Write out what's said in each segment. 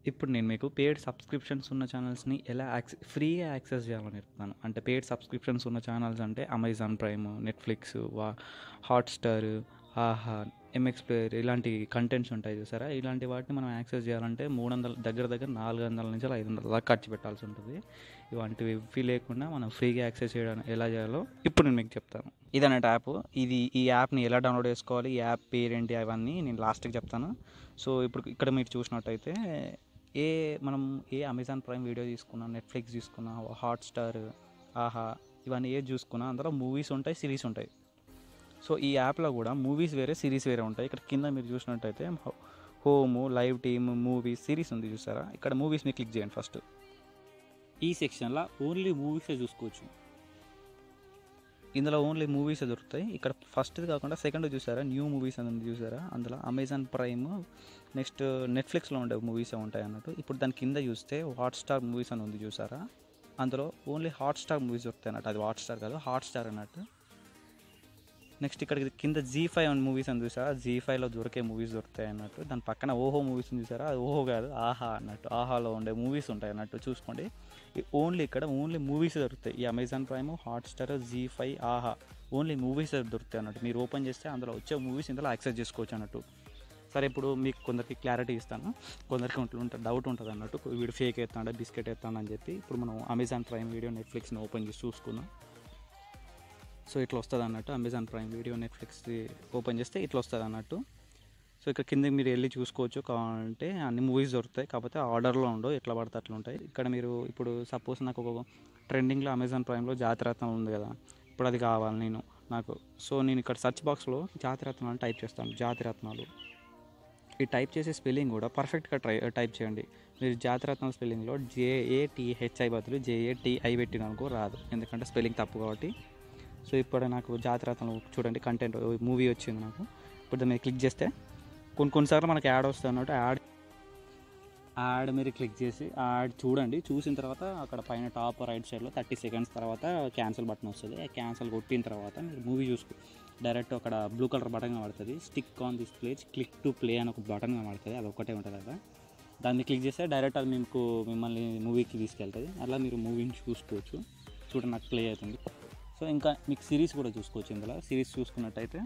ఇప్పుడు నేను మీకు పెయిడ్ సబ్స్క్రిప్షన్స్ ఉన్న ఛానల్స్ని ఎలా యాక్సెస్ ఫ్రీగా యాక్సెస్ చేయాలని చెప్తాను అంటే పెయిడ్ సబ్స్క్రిప్షన్స్ ఉన్న ఛానల్స్ అంటే అమెజాన్ ప్రైమ్ నెట్ఫ్లిక్స్ వా హాట్స్టార్ ఆహా ఎంఎక్స్ ప్లేయర్ ఇలాంటి కంటెంట్స్ ఉంటాయి చూసారా ఇలాంటి వాటిని మనం యాక్సెస్ చేయాలంటే మూడు వందల దగ్గర దగ్గర నాలుగు వందల నుంచి ఐదు వందల దాకా ఖర్చు పెట్టాల్సి ఉంటుంది ఇలాంటివి ఇవి లేకుండా మనం ఫ్రీగా యాక్సెస్ చేయడానికి ఎలా చేయాలో ఇప్పుడు నేను మీకు చెప్తాను ఇదన్నట్టు యాప్ ఇది ఈ యాప్ని ఎలా డౌన్లోడ్ చేసుకోవాలి ఈ యాప్ పేరేంటి అవన్నీ నేను లాస్ట్కి చెప్తాను సో ఇప్పుడు ఇక్కడ మీరు చూసినట్టయితే ఏ మనం ఏ అమెజాన్ ప్రైమ్ వీడియో తీసుకున్నా నెట్ఫ్లిక్స్ తీసుకున్నా హాట్స్టార్ ఆహా ఇవన్నీ ఏది చూసుకున్నా అందులో మూవీస్ ఉంటాయి సిరీస్ ఉంటాయి సో ఈ యాప్లో కూడా మూవీస్ వేరే సిరీస్ వేరే ఉంటాయి ఇక్కడ కింద మీరు చూసినట్టయితే home live team movies series ఉంది చూసారా ఇక్కడ మూవీస్ని క్లిక్ చేయండి ఫస్ట్ ఈ సెక్షన్లో ఓన్లీ మూవీసే చూసుకోవచ్చు ఇందులో ఓన్లీ మూవీస్ దొరుకుతాయి ఇక్కడ ఫస్ట్ కాకుండా సెకండ్ చూసారా న్యూ మూవీస్ అని ఉంది చూసారా అందులో అమెజాన్ ప్రైమ్ నెక్స్ట్ నెట్ఫ్లిక్స్లో ఉండే మూవీస్ ఉంటాయి అన్నట్టు ఇప్పుడు దాని కింద చూస్తే హాట్స్టార్ మూవీస్ అని ఉంది చూసారా అందులో ఓన్లీ హాట్స్టార్ మూవీస్ దొరుకుతాయి అన్నట్టు అది హాట్స్టార్ కాదు హాట్స్టార్ అన్నట్టు నెక్స్ట్ ఇక్కడ కింద జీ ఫైవ్ అని మూవీస్ అని చూసారా జీ ఫైవ్లో దొరికే మూవీస్ దొరుకుతాయి అన్నట్టు దాని పక్కన ఓహో మూవీస్ చూసారా అది ఓహో కాదు ఆహా అన్నట్టు ఆహాలో ఉండే మూవీస్ ఉంటాయి అన్నట్టు చూసుకోండి ఓన్లీ ఇక్కడ ఓన్లీ మూవీస్ దొరుకుతాయి ఈ Amazon Prime Hotstar Zee five Aha only movies దొరుకుతాయి అన్నట్టు మీరు ఓపెన్ చేస్తే అందులో వచ్చే మూవీస్ ఇందులో యాక్సెస్ చేసుకోవచ్చు అన్నట్టు సరే ఇప్పుడు మీకు కొందరికి క్లారిటీ ఇస్తాను కొందరికి ఉంటుంది డౌట్ ఉంటుంది అన్నట్టు వీడు ఫేక్ ఎత్తాడా బిస్కెట్ ఎత్తాడా అని చెప్పి ఇప్పుడు మనం అమెజాన్ ప్రైమ్ వీడియో నెట్ఫ్లిక్స్ని ఓపెన్ చేసి చూసుకుందాం సో ఇట్లా వస్తుంది అన్నట్టు Amazon Prime video Netflix open చేస్తే ఇట్లా వస్తుంది అన్నట్టు సో ఇక్కడ కిందకి మీరు వెళ్ళి చూసుకోవచ్చు కావాలంటే అన్ని మూవీస్ దొరుకుతాయి కాకపోతే ఆర్డర్లో ఉండవు ఎట్లా పడితే అట్లా ఉంటాయి ఇక్కడ మీరు ఇప్పుడు సపోజ్ నాకు ఒక ట్రెండింగ్లో అమెజాన్ ప్రైమ్లో జాతిరత్నం ఉంది కదా ఇప్పుడు అది కావాలి నేను నాకు సో నేను ఇక్కడ సెర్చ్ బాక్స్లో జాతిరత్నాలు అని టైప్ చేస్తాను జాతిరత్నాలు ఈ టైప్ చేసే స్పెల్లింగ్ కూడా పర్ఫెక్ట్గా ట్రై టైప్ చేయండి మీరు జాతిరత్నం స్పెల్లింగ్లో జేఏటీహెచ్ఐ బదులు జేఏటీఐ పెట్టిన అనుకో రాదు ఎందుకంటే స్పెల్లింగ్ తప్పు కాబట్టి సో ఇప్పుడు నాకు జాతిరత్నం చూడండి కంటెంట్ మూవీ వచ్చింది నాకు ఇప్పుడు దాన్ని క్లిక్ చేస్తే కొన్ని కొన్నిసార్లు మనకి యాడ్ వస్తుంది అన్నట్టు యాడ్ యాడ్ మీరు క్లిక్ చేసి యాడ్ చూడండి చూసిన తర్వాత అక్కడ పైన టాప్ రైట్ సైడ్లో థర్టీ సెకండ్స్ తర్వాత క్యాన్సిల్ బటన్ వస్తుంది ఆ క్యాన్సిల్ కొట్టిన తర్వాత మీరు మూవీ చూసుకో డైరెక్ట్ అక్కడ బ్లూ కలర్ బటన్ కనబడుతుంది stick on this place click to play అని ఒక బటన్ కనబడుతుంది అది ఒకటే ఉంటుంది కదా దాన్ని క్లిక్ చేస్తే డైరెక్ట్ అది మీకు మిమ్మల్ని మూవీకి తీసుకెళ్తుంది అలా మీరు మూవీని చూసుకోవచ్చు చూడండి నాకు ప్లే అవుతుంది సో ఇంకా మీకు సిరీస్ కూడా చూసుకోవచ్చు ఇందులో సిరీస్ చూసుకున్నట్టయితే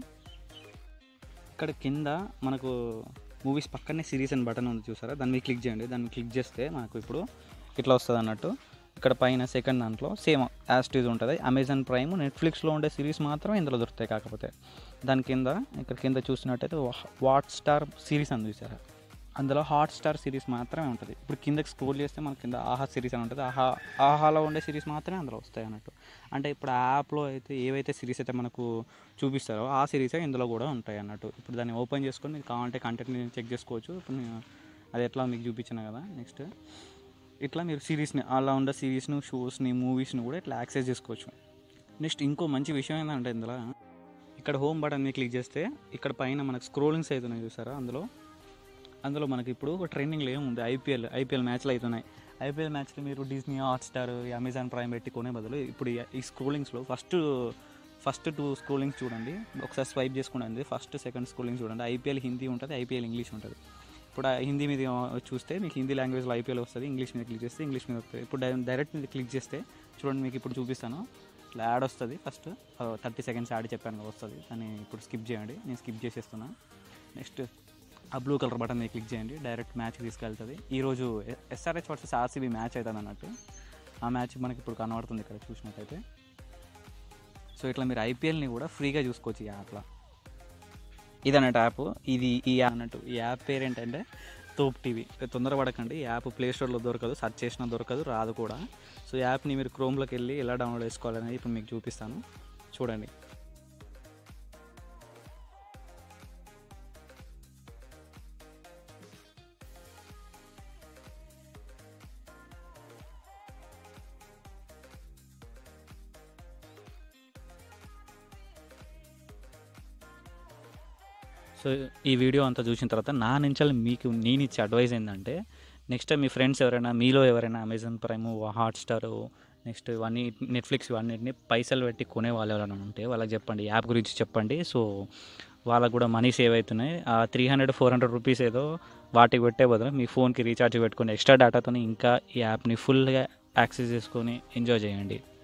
ఇక్కడ కింద మనకు మూవీస్ పక్కనే సిరీస్ అని బటన్ ఉంది చూసారా దాన్ని మీద క్లిక్ చేయండి దాన్ని క్లిక్ చేస్తే మనకు ఇప్పుడు ఇట్లా వస్తుంది అన్నట్టు ఇక్కడ పైన సెకండ్ దాంట్లో సేమ్ యాస్టీజ్ ఉంటుంది అమెజాన్ ప్రైమ్ నెట్ఫ్లిక్స్లో ఉండే సిరీస్ మాత్రం ఇందులో దొరుకుతాయి కాకపోతే దాని కింద ఇక్కడ కింద చూసినట్టయితే వాట్ స్టార్ సిరీస్ అని చూసారా అందులో హాట్ స్టార్ సిరీస్ మాత్రమే ఉంటుంది ఇప్పుడు కిందకి స్క్రోల్ చేస్తే మనకి కింద ఆహా సిరీస్ అని ఉంటుంది ఆహా ఆహాలో ఉండే సిరీస్ మాత్రమే అందులో వస్తాయి అన్నట్టు అంటే ఇప్పుడు ఆ యాప్లో అయితే ఏవైతే సిరీస్ అయితే మనకు చూపిస్తారో ఆ సిరీసే ఇందులో కూడా ఉంటాయి అన్నట్టు ఇప్పుడు దాన్ని ఓపెన్ చేసుకొని మీకు కావాలంటే కంటెంట్ని చెక్ చేసుకోవచ్చు ఇప్పుడు నేను అది ఎట్లా మీకు చూపించిన కదా నెక్స్ట్ ఇట్లా మీరు సిరీస్ని అలా ఉండే సిరీస్ను షోస్ని మూవీస్ని కూడా ఇట్లా యాక్సెస్ చేసుకోవచ్చు నెక్స్ట్ ఇంకో మంచి విషయం ఏంటంటే ఇందులో ఇక్కడ హోమ్ బటన్ మీద క్లిక్ చేస్తే ఇక్కడ పైన మనకు స్క్రోలింగ్స్ అవుతున్నాయి చూసారా అందులో అందులో మనకి ఇప్పుడు ఒక ట్రెండింగ్లో ఏముంది ఐపీఎల్ ఐపీఎల్ మ్యాచ్లు అవుతున్నాయి ఐపీఎల్ మ్యాచ్లు మీరు డిస్నీ హాట్స్టార్ అమెజాన్ ప్రైమ్ పెట్టి కొనే బదులు ఇప్పుడు ఈ- ఈ స్క్రోలింగ్స్లో ఫస్ట్ ఫస్ట్ టూ స్క్రోలింగ్స్ చూడండి ఒకసారి స్వైప్ చేసుకోండి ఫస్ట్ సెకండ్ స్క్రోలింగ్ చూడండి ఐపీఎల్ హిందీ ఉంటుంది ఐపీఎల్ ఇంగ్లీష్ ఉంటుంది ఇప్పుడు ఆ హిందీ మీద చూస్తే మీకు హిందీ లాంగ్వేజ్లో ఐపీఎల్ వస్తుంది ఇంగ్లీష్ మీద క్లిక్ చేస్తే ఇంగ్లీష్ మీద వస్తుంది ఇప్పుడు డై- డైరెక్ట్ మీద క్లిక్ చేస్తే చూడండి మీకు ఇప్పుడు చూపిస్తాను ఇట్లా యాడ్ వస్తుంది ఫస్ట్ థర్టీ సెకండ్స్ యాడ్ చెప్పాను కదా వస్తుంది దాన్ని ఇప్పుడు స్కిప్ చేయండి నేను స్కిప్ చేసేస్తున్నా నెక్స్ట్ ఆ బ్లూ కలర్ బటన్ మీద క్లిక్ చేయండి డైరెక్ట్ మ్యాచ్కి తీసుకెళ్తుంది ఈరోజు ఎస్ఆర్హెచ్ వర్సెస్ ఆర్సీబీ మ్యాచ్ అవుతుంది అన్నట్టు ఆ మ్యాచ్ మనకి ఇప్పుడు కనబడుతుంది ఇక్కడ చూసినట్టయితే సో ఇట్లా మీరు ఐపీఎల్ని కూడా ఫ్రీగా చూసుకోవచ్చు ఈ యాప్లో ఇది అన్నట్టు యాప్ ఇది ఈ యాప్ అన్నట్టు ఈ యాప్ పేరు ఏంటంటే తోప్ టీవీ తొందరపడకండి ఈ యాప్ ప్లే స్టోర్లో దొరకదు సెర్చ్ చేసినా దొరకదు రాదు కూడా సో ఈ యాప్ని మీరు క్రోమ్లోకి వెళ్ళి ఎలా డౌన్లోడ్ చేసుకోవాలనేది ఇప్పుడు మీకు చూపిస్తాను చూడండి సో ఈ వీడియో అంతా చూసిన తర్వాత నా నుంచి మీకు నేను ఇచ్చే అడ్వైస్ ఏంటంటే నెక్స్ట్ టైం మీ ఫ్రెండ్స్ ఎవరైనా మీలో ఎవరైనా అమెజాన్ ప్రైమ్ హాట్స్టార్ నెక్స్ట్ ఇవన్నీ నెట్ఫ్లిక్స్ ఇవన్నిటిని పైసలు పెట్టి కొనే వాళ్ళు ఎవరైనా ఉంటే వాళ్ళకి చెప్పండి యాప్ గురించి చెప్పండి సో వాళ్ళకు కూడా మనీ సేవ్ అవుతున్నాయి ఆ three hundred four hundred rupees ఏదో వాటికి పెట్టే బదులు మీ ఫోన్కి రీఛార్జ్ పెట్టుకొని ఎక్స్ట్రా డేటాతో ఇంకా ఈ యాప్ని ఫుల్గా యాక్సెస్ చేసుకొని ఎంజాయ్ చేయండి